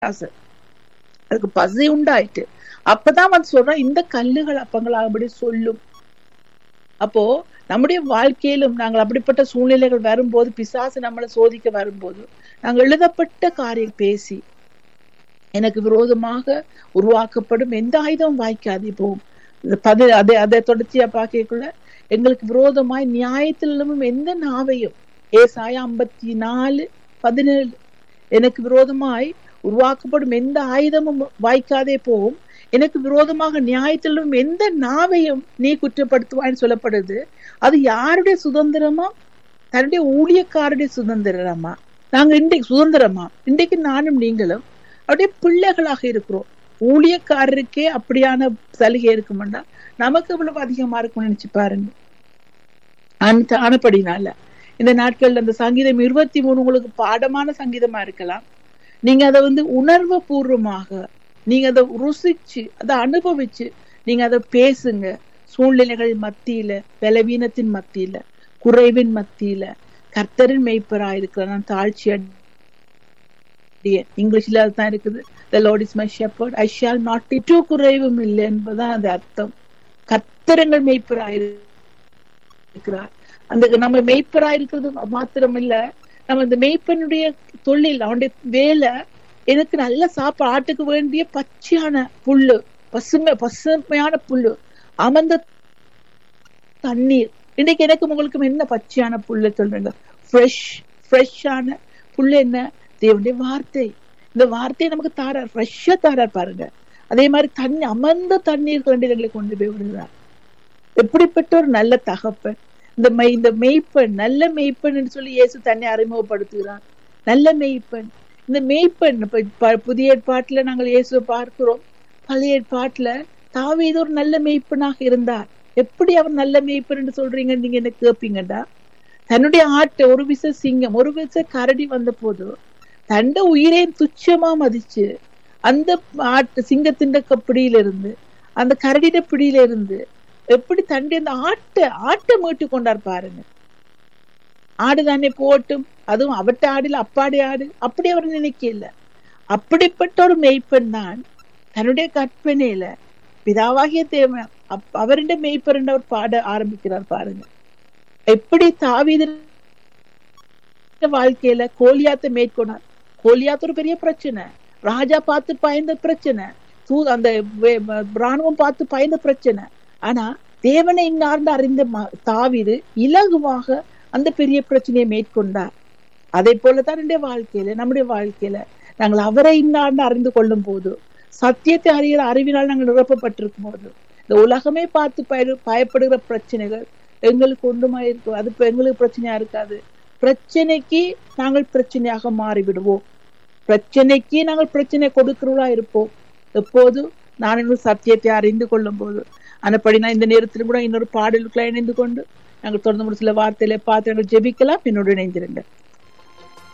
ஆசை அதுக்கு பசி உண்டாயிட்டு அப்பதான் வந்து சொல்றான் இந்த கல்லுகள் அப்பங்களாகபடி சொல்லும் அப்போ நம்முடைய வாழ்க்கையிலும் நாங்கள் அப்படிப்பட்ட சூழ்நிலைகள் வரும்போது பிசாசு நம்மளை சோதிக்க வரும்போது நாங்கள் எழுதப்பட்ட காரியம் பேசி எனக்கு விரோதமாக உருவாக்கப்படும் எந்த ஆயுதம் வாய்க்காது போகும் இந்த பதி அதை அதை தொடர்ச்சியா பார்க்கக்குள்ள எங்களுக்கு விரோதமாய் நியாயத்திலும் எந்த நாவையும் ஏசாய ஐம்பத்தி நாலு பதினேழு எனக்கு விரோதமாய் உருவாக்கப்படும் எந்த ஆயுதமும் வாய்க்காதே போகும் எனக்கு விரோதமாக நியாயத்திலும் எந்த நாவையும் நீ குற்றப்படுத்துவான்னு சொல்லப்படுது அது யாருடைய சுதந்திரமா தன்னுடைய ஊழியக்காருடைய சுதந்திரமா நாங்க இன்றைக்கு சுதந்திரமா இன்றைக்கு நானும் நீங்களும் அப்படியே பிள்ளைகளாக இருக்கிறோம் ஊழியக்காரருக்கே அப்படியான சலுகை இருக்குமெண்டா நமக்கு இவ்வளவு அதிகமா இருக்கும்னு நினைச்சு பாருங்க அந்த ஆனப்படினால இந்த நாட்கள்ல அந்த சங்கீதம் இருபத்தி மூணு உங்களுக்கு பாடமான சங்கீதமா இருக்கலாம் நீங்க அதை வந்து உணர்வு பூர்வமாக நீங்க அதை ருசிச்சு அதை அனுபவிச்சு நீங்க அதை பேசுங்க சூழ்நிலைகள் மத்தியில பலவீனத்தின் மத்தியில குறைவின் மத்தியில கர்த்தரின் மெய்ப்பரா இருக்கிற நான் தாழ்ச்சி இங்கிலீஷ்ல அதுதான் இருக்குது the lord is my shepherd I shall not do குறைவும் இல்லை என்பதுதான் அந்த அர்த்தம் கர்த்தரங்கள் மெய்ப்பரா இருக்கிறார் அந்த நம்ம மெய்ப்பரா இருக்கிறது மாத்திரம் இல்ல நம்ம இந்த மெய்ப்பனுடைய தொழில் அவனுடைய வேலை எனக்கு நல்ல சாப்பாடு ஆட்டுக்கு வேண்டிய பச்சையான புல்லு பசுமை பசுமையான புல்லு அமர்ந்த தண்ணீர் இன்னைக்கு எனக்கு உங்களுக்கு என்ன பச்சையான புல்லு சொல்றீங்க ஃப்ரெஷ் ஃப்ரெஷ்ஷான புல்லு என்ன தேவனுடைய வார்த்தை இந்த வார்த்தையை நமக்கு தாரார் ஃப்ரெஷ்ஷா தாரார் பாருங்க அதே மாதிரி தண்ணி அமர்ந்த தண்ணீர் கண்டிதங்களை கொண்டு போய் விடுகிறார் எப்படிப்பட்ட ஒரு நல்ல தகப்பன் இந்த மெய் இந்த மெய்ப்பெண் நல்ல மெய்ப்பெண் சொல்லி இயேசு தன்னை அறிமுகப்படுத்துகிறார் நல்ல மெய்ப்பெண் இந்த மெய்ப்பெண் இப்ப புதிய ஏற்பாட்டுல நாங்கள் இயேசுவை பார்க்கிறோம் பழைய ஏற்பாட்டுல தாவீது ஒரு நல்ல மெய்ப்பெண்ணாக இருந்தார் எப்படி அவர் நல்ல மெய்ப்பெண் சொல்றீங்க நீங்க என்ன கேப்பீங்கடா தன்னுடைய ஆட்டை ஒரு விச சிங்கம் ஒரு விச கரடி வந்த போது தண்ட உயிரை துச்சமா மதிச்சு அந்த ஆட்டு சிங்கத்தின் பிடியில இருந்து அந்த கரடிட பிடியில இருந்து எப்படி தண்டி அந்த ஆட்டை ஆட்டை மீட்டு கொண்டார் பாருங்க ஆடு தானே போட்டும் அதுவும் அவட்ட ஆடுல அப்பாடி ஆடு அப்படி அவர் நினைக்கல அப்படிப்பட்ட ஒரு மெய்ப்பெண் தான் தன்னுடைய கற்பனையில பிதாவாகிய தேவன் அவருடைய மெய்ப்பெருண்ட அவர் பாட ஆரம்பிக்கிறார் பாருங்க எப்படி தாவீத வாழ்க்கையில கோலியாத்த மேற்கொண்டார் கோலியாத்து ஒரு பெரிய பிரச்சனை ராஜா பார்த்து பயந்த பிரச்சனை தூ அந்த ராணுவம் பார்த்து பயந்த பிரச்சனை ஆனா தேவனை இன்னார்ந்து அறிந்த தாவிது இலகுவாக அந்த பெரிய பிரச்சனையை மேற்கொண்டார் அதே போலதான் என்னுடைய வாழ்க்கையில நம்முடைய வாழ்க்கையில நாங்கள் அவரை இன்னார்ந்து அறிந்து கொள்ளும் போது சத்தியத்தை அறிகிற அறிவினால் நாங்கள் நிரப்பப்பட்டிருக்கும் போது இந்த உலகமே பார்த்து பய பயப்படுகிற பிரச்சனைகள் எங்களுக்கு ஒன்றுமா இருக்கும் அது எங்களுக்கு பிரச்சனையா இருக்காது பிரச்சனைக்கு நாங்கள் பிரச்சனையாக மாறிவிடுவோம் பிரச்சனைக்கு நாங்கள் பிரச்சனை கொடுக்கிறவளா இருப்போம் எப்போது நான் இன்னும் சத்தியத்தை அறிந்து கொள்ளும் போது அந்தப்படி நான் இந்த நேரத்திலும் கூட இன்னொரு பாடலுக்குள்ள இணைந்து கொண்டு நாங்கள் தொடர்ந்து சில வார்த்தையில பார்த்து ஜெபிக்கலாம் என்னோடு இணைந்திருங்க